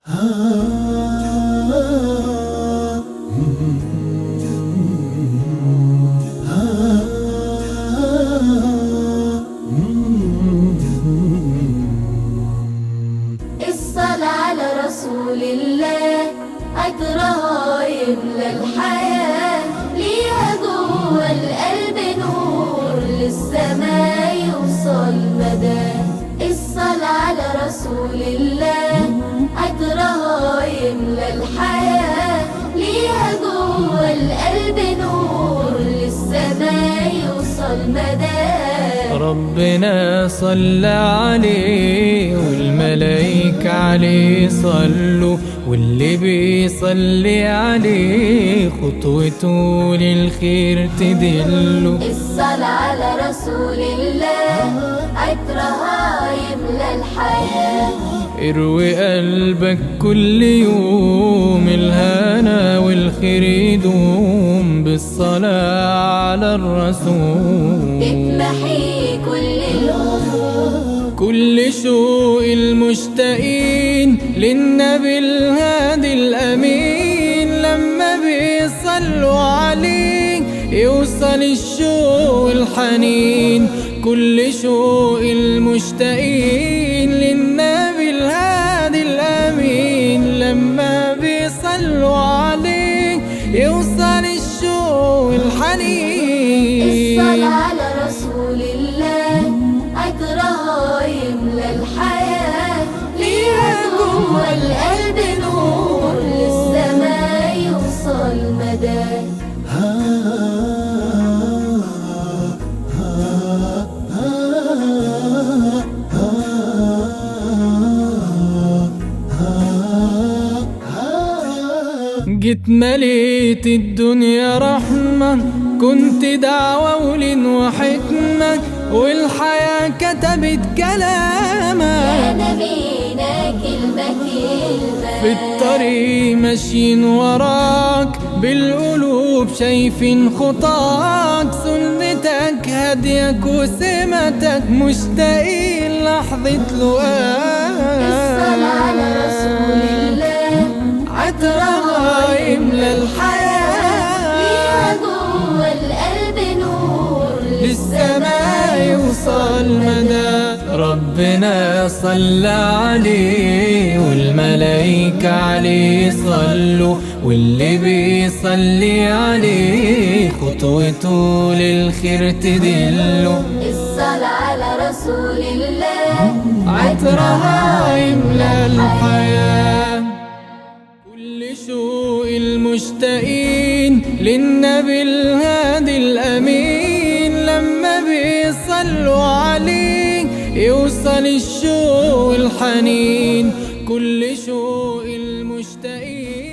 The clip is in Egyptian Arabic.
الصلاة على رسول الله عطرها يملى الحياة ليها جوه القلب نور للسما يوصل مدى الصلاة على رسول الله عطرها يملى الحياة ليها جوه القلب نور للسما يوصل مدى ربنا صلى عليه والملايكة عليه صلوا واللي بيصلي عليه خطوته للخير تدله الصلاة على رسول الله عطرها يملى الحياة اروي قلبك كل يوم الهنا والخير يدوم بالصلاة على الرسول تتمحي كل الهموم كل شوق المشتاقين للنبي الهادي الأمين لما بيصلوا عليه يوصل الشوق الحنين كل شوق المشتاقين للنبي الهادي الأمين لما بيصلوا عليه يوصل الشوق الحنين الصلاة على رسول الله عطرها يملى الحياة ليها جوه القلب نور للسما يوصل مدى جيت مليت الدنيا رحمة كنت دعوة ولين وحكمة والحياة كتبت كلامك يا نبينا كلمة كلمة في الطريق ماشيين وراك بالقلوب شايفين خطاك سنتك هديك وسمتك مشتاقين لحظة الصلاة على رسول لقاك الله عطرها يملى ليها الحياة جوه القلب نور للسماء يوصل مدى ربنا صلى عليه والملايكة عليه صلوا واللي بيصلي عليه خطوته للخير تدله الصلاة على رسول الله عطرها يملى الحياة كل شوق المشتاقين للنبي الهادي الأمين لما بيصلوا عليه يوصل الشوق الحنين كل شوق المشتاقين